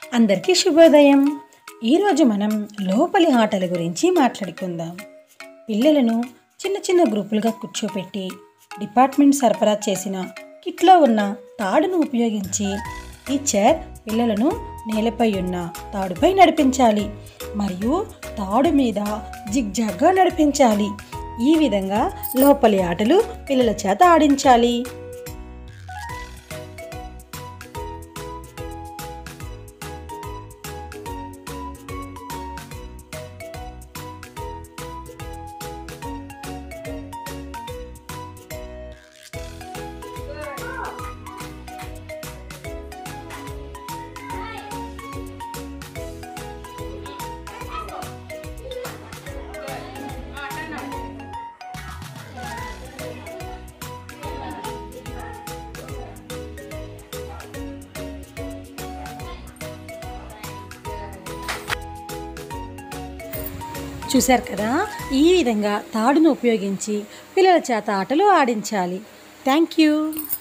అందరికీ శుభోదయం ఈరోజు మనం లోపలి ఆటల గురించి మాట్లాడుకుందాం పిల్లలను చిన్న చిన్న గ్రూపులుగా కూర్చోపెట్టి డిపార్ట్మెంట్ సరఫరా చేసిన కిట్లో ఉన్న తాడును ఉపయోగించి టీచర్ పిల్లలను నేలపై ఉన్న తాడుపై నడిపించాలి మరియు తాడు మీద జిగ్జాగ్గా నడిపించాలి ఈ విధంగా లోపలి ఆటలు పిల్లల చేత ఆడించాలి చూశారు కదా ఈ విధంగా తాడును ఉపయోగించి పిల్లల చేత ఆటలు ఆడించాలి థ్యాంక్ యూ